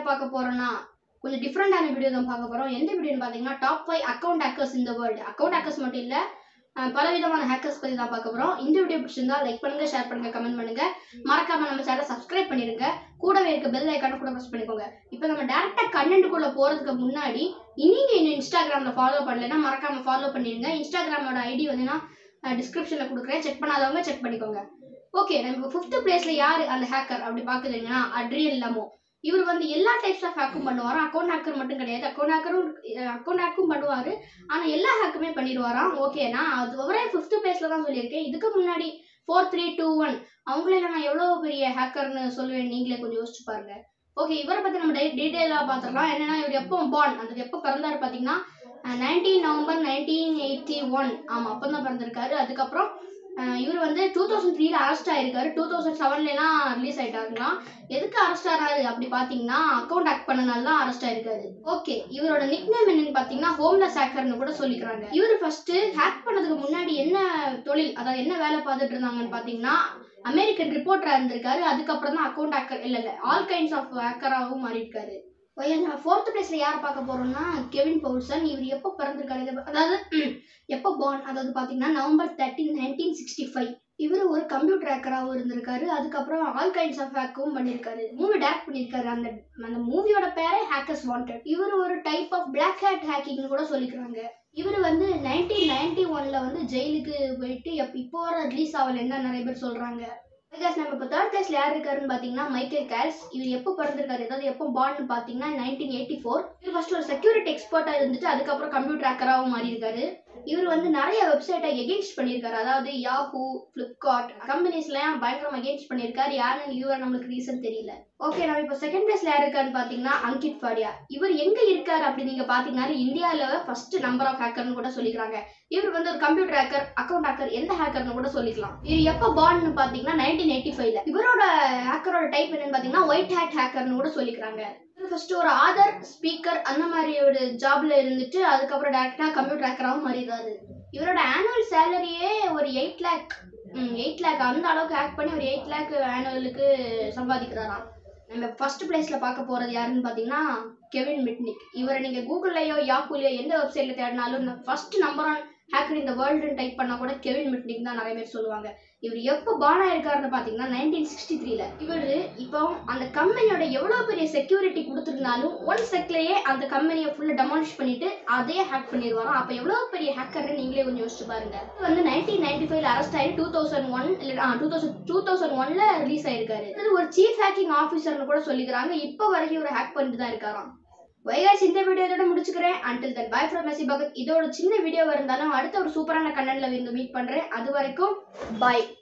பார்க்க போறோம்னா கொஞ்சம் டிஃப்ரெண்டான வீடியோ தான் பார்க்க போறோம் எந்த வீடியோன்னு பார்த்தீங்கன்னா டாப் ஃபைவ் அக்கௌண்ட் ஹேக்கர்ஸ் இந்த வேர்ல்டு அக்கௌண்ட் ஹேக்கர்ஸ் மட்டும் இல்ல அஹ் பல விதமான ஹேக்கர்ஸ் பத்தி தான் பார்க்க போறோம் இந்த வீடியோ பிடிச்சிருந்தா லைக் பண்ணுங்க ஷேர் பண்ணுங்க கமெண்ட் பண்ணுங்க மறக்காம நம்ம சேனலை சப்ஸ்கிரைப் பண்ணிருங்க கூடவே இருக்க பெல் ஐக்கான கூட ப்ரெஸ் பண்ணிக்கோங்க இப்போ நம்ம டேரக்டா கண்டென்ட்டுக்குள்ள போறதுக்கு முன்னாடி நீங்க இன்னும் இன்ஸ்டாகிராம்ல ஃபாலோ பண்ணலைன்னா மறக்காம ஃபாலோ பண்ணிருங்க இன்ஸ்டாகிராமோட ஐடி வந்து நான் டிஸ்கிரிப்ஷன்ல கொடுக்குறேன் செக் பண்ணாதவங்க செக் பண்ணிக்கோங்க ஓகே நம்ம இப்போ ஃபிஃப்த் பிளேஸ்ல யாரு அந்த ஹேக்கர் அப்படி பாக்குறீங்கன்னா அட்ரியல் லமோ இவர் வந்து எல்லா டைப்ஸ் ஆஃப் ஹேக்கும் பண்ணுவாரு அக்கௌண்ட் ஹேக்கர் மட்டும் கிடையாது அக்கௌண்ட் ஹேக்கரும் அக்கௌண்ட் ஹேக்கும் பண்ணுவாரு ஆனா எல்லா ஹேக்குமே பண்ணிடுவாராம் ஓகே நான் அது அவரே ஃபிஃப்த் பிளேஸ்ல தான் சொல்லியிருக்கேன் இதுக்கு முன்னாடி ஃபோர் த்ரீ டூ ஒன் அவங்களெல்லாம் நான் எவ்வளோ பெரிய ஹேக்கர்னு சொல்லுவேன் நீங்களே கொஞ்சம் யோசிச்சு பாருங்க ஓகே இவரை பத்தி நம்ம டீட்டெயிலாக பார்த்துடலாம் என்னன்னா இவர் எப்போ பார்ன் அந்த எப்போ பிறந்தாரு பார்த்தீங்கன்னா nineteen November nineteen eighty one ஆமாம் அப்போ தான் பிறந்திருக்காரு அதுக்கப்புறம் அஹ் இவர் வந்து டூ தௌசண்ட் த்ரீல அரெஸ்ட் ஆயிருக்காரு டூ தௌசண்ட் செவன்லாம் ரிலீஸ் ஆயிட்டாருங்களாம் எதுக்கு அரெஸ்ட் ஆறாரு அப்படி பார்த்தீங்கன்னா அக்கௌண்ட் ஹேக் பண்ணனால தான் அரெஸ்ட் ஆயிருக்காரு ஓகே இவரோட நிக் நேம் என்னன்னு பார்த்தீங்கன்னா ஹோம்லெஸ் ஹேக்கர்னு கூட சொல்லிக்கிறாங்க இவர் ஃபர்ஸ்ட் ஹேக் பண்ணதுக்கு முன்னாடி என்ன தொழில் அதாவது என்ன வேலை பார்த்துட்டு இருந்தாங்கன்னு பார்த்தீங்கன்னா அமெரிக்கன் ரிப்போர்ட்டரா இருந்திருக்காரு அதுக்கப்புறம் தான் அக்கௌண்ட் ஹேக்கர் இல்ல இல்ல ஆல் கைண்ட்ஸ் ஆஃப் ஹேக்கராகவும் மாறியிருக்காரு ஃபோர்த் பிளேஸ்ல யார் பார்க்க போறோம்னா கெவின் பவுல்சன் இவர் எப்போ பிறந்திருக்காரு இதை- அதாவது எப்போ பார்ன் அதாவது பார்த்தீங்கன்னா November thirteen nineteen sixty five இவர் ஒரு கம்ப்யூட்டர் ஹேக்கராகவும் இருந்திருக்காரு அதுக்கப்புறம் ஆல் கைண்ட்ஸ் ஆஃப் ஹேக்கும் பண்ணியிருக்காரு மூவி டேரக்ட் பண்ணியிருக்காரு அந்த அந்த மூவியோட பேரே ஹேக்கர்ஸ் வாண்டட் இவர் ஒரு டைப் ஆஃப் பிளாக் ஹேட் ஹேக்கிங்னு கூட சொல்லிக்கிறாங்க இவர் வந்து நைன்டீன் நைன்டி ஒன்ல வந்து ஜெயிலுக்கு போயிட்டு எப் இப்போ வர ரிலீஸ் ஆகலைன்னு நிறைய பேர் சொல்றாங்க பிகாஸ் நம்ம இப்போ தேர்ட் பிளேஸ்ல யார் இருக்காருன்னு பார்த்தீங்கன்னா மைக்கேல் கேல்ஸ் இவர் எப்போ பிறந்திருக்காரு அதாவது எப்போ பார்ன்னு பார்த்தீங்கன்னா நைன்டீன் எயிட்டி ஃபோர் இவர் ஃபர்ஸ்ட் ஒரு செக்யூரிட்டி எக்ஸ்பர்ட்டாக இருந்துட்டு அதுக்கப்புறம் கம்ப்யூட்டர் ஹேக்கராகவும் மாறி இருக்காரு இவர் வந்து நிறைய வெப்சைட்டை எகெயின்ஸ்ட் பண்ணியிருக்காரு அதாவது யாஹூ ஃப்ளிப்கார்ட் கம்பெனிஸ்லாம் பயங்கரமா எகெயின்ஸ்ட் பண்ணியிருக்காரு யாருன்னு இவர் நம்மளுக்கு ரீசன் தெரியல ஓகே நம்ம இப்போ செகண்ட் பிளேஸ்ல யார் இருக்காருன்னு பார்த்தீங்கன்னா அங்கிட் பாடியா இவர் எங்க இருக்காரு அப்படி நீங்க பாத்தீங்கன்னா இந்தியாவில் ஃபர்ஸ்ட் நம்பர் ஆஃப் ஹேக்கர்னு கூட சொல்லிக்கிறாங்க இவர் வந்து ஒரு கம்ப்யூட்டர் ஹேக்கர் அக்கௌண்ட் ஹேக்கர் எந்த ஹேக்கர்னு கூட சொல்லிக்கலாம் இவர் எப்போ பார்ன்னு பார்த்தீங்கன்னா நைன்டீன் எயிட்டி ஃபைவ்ல இவரோட ஹேக்கரோட டைப் என்னன்னு பார்த்தீங்கன்னா ஒயிட் ஹேட் ஹேக்கர்னு கூட சொல்லிக்கிறாங்க ஃபர்ஸ்ட் ஒரு ஆதர் ஸ்பீக்கர் அந்த மாதிரி ஒரு ஜாப்ல இருந்துட்டு அதுக்கப்புறம் டேரக்டா கம்ப்யூட்டர் ஹேக்கராகவும் மாறிடுறாரு இவரோட ஆனுவல் சேலரியே ஒரு எயிட் லேக் எயிட் லேக் அந்த அளவுக்கு ஹேக் பண்ணி ஒரு எயிட் லேக் ஆனுவலுக்கு சம்பாதிக்கிறாராம் நம்ம ஃபர்ஸ்ட் பிளேஸ்ல பார்க்க போறது யாருன்னு பார்த்தீங்கன்னா கெவின் மிட்னிக் இவரை நீங்க கூகுள்லயோ யாஹூலயோ எந்த வெப்சைட்ல தேடினாலும் ஃபர்ஸ்ட் நம்பர் ஒன் ஹேக்கர் இந்த வேர்ல்டுன்னு டைப் பண்ணா கூட கெவின் மிட்னிக் தான் நிறைய பேர் சொல்லுவாங்க இவர் எப்போ பானா இருக்காருன்னு பார்த்தீங்கன்னா நைன்டீன் சிக்ஸ்டி த்ரீல இவர் இப்போ அந்த கம்பெனியோட எவ்வளோ பெரிய செக்யூரிட்டி கொடுத்துருந்தாலும் ஒன் செக்லயே அந்த கம்பெனியை ஃபுல்லாக டெமாலிஷ் பண்ணிட்டு அதே ஹேக் பண்ணிடுவாராம் அப்போ எவ்வளோ பெரிய ஹேக்கர்னு நீங்களே கொஞ்சம் யோசிச்சு பாருங்க இது வந்து நைன்டீன் நைன்டி ஃபைவ்ல அரெஸ்ட் ஆகி டூ தௌசண்ட் ஒன் இல்லை டூ தௌசண்ட் டூ தௌசண்ட் ஒன்ல ரிலீஸ் ஆயிருக்காரு இது ஒரு சீஃப் ஹேக்கிங் ஆஃபீஸர்னு கூட சொல்லிக்கிறாங்க இப்போ வரைக்கும் இவர் ஹேக் பண்ணிட்டு தான் இருக்காராம் வைகாஸ் இந்த வீடியோ இதோட முடிச்சுக்கிறேன் until then bye from Messi Bhagat இதோட சின்ன வீடியோ இருந்தாலும் அடுத்த ஒரு சூப்பரான கண்டென்ட்ல வந்து மீட் பண்றேன் அது வரைக்கும் பை